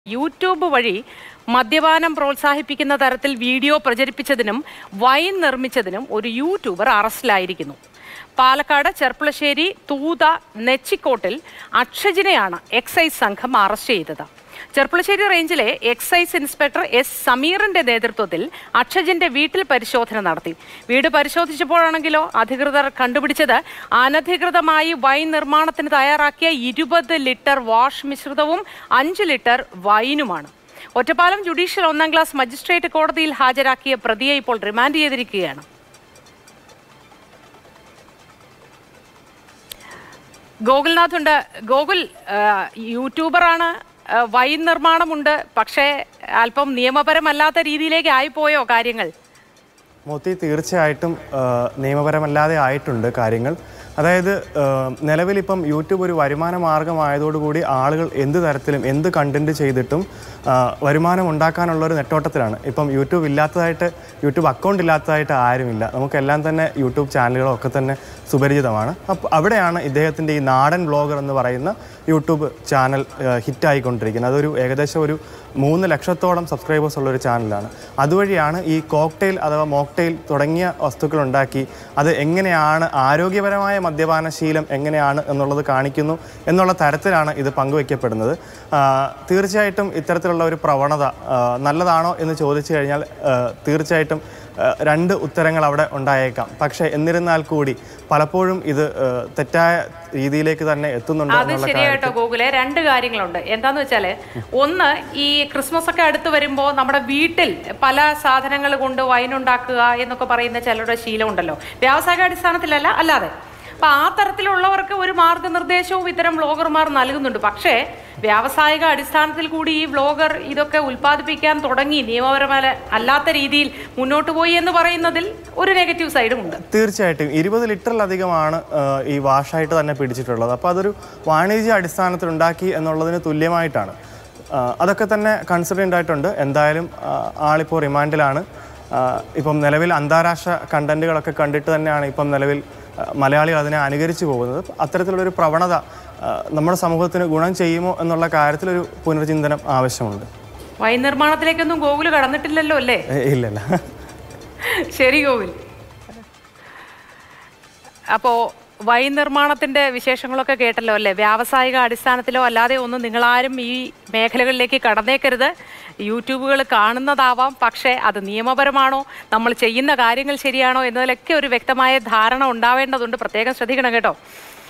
YouTube വഴി മദ്യപാനം പ്രോത്സാഹിപ്പിക്കുന്ന തരത്തിൽ വീഡിയോ പ്രചരിപ്പിച്ചതിനും വൈൻ നിർമ്മിച്ചതിനും ഒരു യൂട്യൂബർ അറസ്റ്റിലായിരിക്കുന്നു പാലക്കാട് ചെർപ്പുളശ്ശേരി തൂത നെച്ചിക്കോട്ടിൽ അക്ഷജിനെയാണ് എക്സൈസ് സംഘം അറസ്റ്റ് ചെയ്തത് ചെർപ്പുളശ്ശേരി റേഞ്ചിലെ എക്സൈസ് ഇൻസ്പെക്ടർ എസ് സമീറിന്റെ നേതൃത്വത്തിൽ അക്ഷജിന്റെ വീട്ടിൽ പരിശോധന നടത്തി വീട് പരിശോധിച്ചപ്പോഴാണെങ്കിലോ അധികൃതർ കണ്ടുപിടിച്ചത് അനധികൃതമായി വൈൻ നിർമ്മാണത്തിന് തയ്യാറാക്കിയ ഇരുപത് ലിറ്റർ വാഷ് മിശ്രിതവും അഞ്ച് ലിറ്റർ വൈനുമാണ് ഒറ്റപ്പാലം ജുഡീഷ്യൽ ഒന്നാം ക്ലാസ് മജിസ്ട്രേറ്റ് കോടതിയിൽ ഹാജരാക്കിയ പ്രതിയെ ഇപ്പോൾ റിമാൻഡ് ചെയ്തിരിക്കുകയാണ് ഗോകുൽനാഥ് ഉണ്ട് ഗോകുൽ ആ, യൂട്യൂബറാണ് ആ, വൈൻ നിർമ്മാണമുണ്ട് പക്ഷേ അല്പം നിയമപരമല്ലാത്ത രീതിയിലേക്ക് ആയിപ്പോയോ കാര്യങ്ങൾ മോത്തി തീർച്ചയായിട്ടും ആ, നിയമപരമല്ലാതെ ആയിട്ടുണ്ട് കാര്യങ്ങൾ അതായത് ആ, നിലവിലിപ്പം യൂട്യൂബ് ഒരു വരുമാന മാർഗമായതോടുകൂടി ആളുകൾ എന്ത് തരത്തിലും എന്ത് കണ്ടന്റ് ചെയ്തിട്ടും ആ, വരുമാനം ഉണ്ടാക്കാനുള്ള ഒരു നെട്ടോട്ടത്തിലാണ് ഇപ്പം യൂട്യൂബ് ഇല്ലാത്തതായിട്ട് യൂട്യൂബ് അക്കൗണ്ട് ഇല്ലാത്തതായിട്ട് ആരുമില്ല നമുക്കെല്ലാം തന്നെ യൂട്യൂബ് ചാനലുകളും ഒക്കെ തന്നെ സുപരിചിതമാണ് അപ്പോൾ അവിടെയാണ് ഇദ്ദേഹത്തിൻ്റെ ഈ നാടൻ ബ്ലോഗർ എന്ന് പറയുന്ന യൂട്യൂബ് ചാനൽ ഹിറ്റായിക്കൊണ്ടിരിക്കുന്നത് അതൊരു ഏകദേശം ഒരു മൂന്ന് ലക്ഷത്തോളം സബ്സ്ക്രൈബേഴ്സ് ഉള്ള ഒരു ചാനലാണ് അതുവഴിയാണ് ഈ കോക്ടെയിൽ അഥവാ മോക്ടെയിൽ തുടങ്ങിയ വസ്തുക്കൾ ഉണ്ടാക്കി അത് എങ്ങനെയാണ് ആരോഗ്യപരമായ മദ്യപാന ശീലം എങ്ങനെയാണ് എന്നുള്ളത് കാണിക്കുന്നു എന്നുള്ള തരത്തിലാണ് ഇത് പങ്കുവയ്ക്കപ്പെടുന്നത് ആ, തീർച്ചയായിട്ടും ഇത്തരത്തിലുള്ള ഒരു പ്രവണത ആ, നല്ലതാണോ എന്ന് ചോദിച്ചു കഴിഞ്ഞാൽ ആ, തീർച്ചയായിട്ടും ആ, രണ്ട് ഉത്തരങ്ങൾ അവിടെ ഉണ്ടായേക്കാം പക്ഷേ എന്നിരുന്നാൽ കൂടി പലപ്പോഴും ഇത് ആ, തെറ്റായ രീതിയിലേക്ക് തന്നെ എത്തുന്നുണ്ടോ അത് എന്നുള്ള ശരിയായിട്ടോ ഗോകുലെ രണ്ട് കാര്യങ്ങളുണ്ട് എന്താന്ന് വെച്ചാല് ഒന്ന് ഈ ക്രിസ്മസ് ഒക്കെ അടുത്ത് വരുമ്പോൾ നമ്മുടെ വീട്ടിൽ പല സാധനങ്ങൾ കൊണ്ട് വൈൻ ഉണ്ടാക്കുക എന്നൊക്കെ പറയുന്ന ചിലരുടെ ശീലം ഉണ്ടല്ലോ വ്യാവസായിക അടിസ്ഥാനത്തിലല്ല അല്ലാതെ അപ്പൊ ആ തരത്തിലുള്ളവർക്ക് ഒരു മാർഗനിർദ്ദേശവും ഇത്തരം വ്ളോഗർമാർ നൽകുന്നുണ്ട് പക്ഷേ വ്യാവസായിക അടിസ്ഥാനത്തിൽ കൂടി ഈ വ്ളോഗർ ഇതൊക്കെ ഉൽപ്പാദിപ്പിക്കാൻ തുടങ്ങി നിയമപരമായ അല്ലാത്ത രീതിയിൽ മുന്നോട്ട് പോയി എന്ന് പറയുന്നതിൽ ഒരു നെഗറ്റീവ് സൈഡും ഉണ്ട് തീർച്ചയായിട്ടും ഇരുപത് ലിറ്ററിലധികമാണ് ആ, ഈ വാഷായിട്ട് തന്നെ പിടിച്ചിട്ടുള്ളത് അപ്പോൾ അതൊരു വാണിജ്യ അടിസ്ഥാനത്തിൽ ഉണ്ടാക്കി എന്നുള്ളതിന് തുല്യമായിട്ടാണ് ആ, അതൊക്കെ തന്നെ കൺസിഡറേറ്റ് ആയിട്ടുണ്ട് എന്തായാലും ആ, ആളിപ്പോൾ റിമാൻഡിലാണ് ആ, ഇപ്പം നിലവിൽ അന്താരാഷ്ട്ര കണ്ടന്റുകളൊക്കെ കണ്ടിട്ട് തന്നെയാണ് ഇപ്പം നിലവിൽ ആ, മലയാളികൾ അതിനെ അനുകരിച്ചു പോകുന്നത് അത്തരത്തിലുള്ളൊരു പ്രവണത ആ, നമ്മുടെ സമൂഹത്തിന് ഗുണം ചെയ്യുമോ എന്നുള്ള കാര്യത്തിലൊരു പുനർചിന്തനം ആവശ്യമുണ്ട് വൈൻ നിർമ്മാണത്തിലേക്കൊന്നും ഗോകുല് കടന്നിട്ടില്ലല്ലോ അല്ലേ ഏ, ഇല്ലല്ല ശരി ഗോകുൽ അപ്പോ വൈൻ നിർമ്മാണത്തിന്റെ വിശേഷങ്ങളൊക്കെ കേട്ടല്ലോ അല്ലേ വ്യാവസായിക അടിസ്ഥാനത്തിലോ അല്ലാതെ ഒന്നും നിങ്ങളാരും ഈ മേഖലകളിലേക്ക് കടന്നേക്കരുത് യൂട്യൂബുകൾ കാണുന്നതാവാം പക്ഷേ അത് നിയമപരമാണോ നമ്മൾ ചെയ്യുന്ന കാര്യങ്ങൾ ശരിയാണോ എന്നതിലൊക്കെ ഒരു വ്യക്തമായ ധാരണ ഉണ്ടാവേണ്ടതുണ്ട് പ്രത്യേകം ശ്രദ്ധിക്കണം കേട്ടോ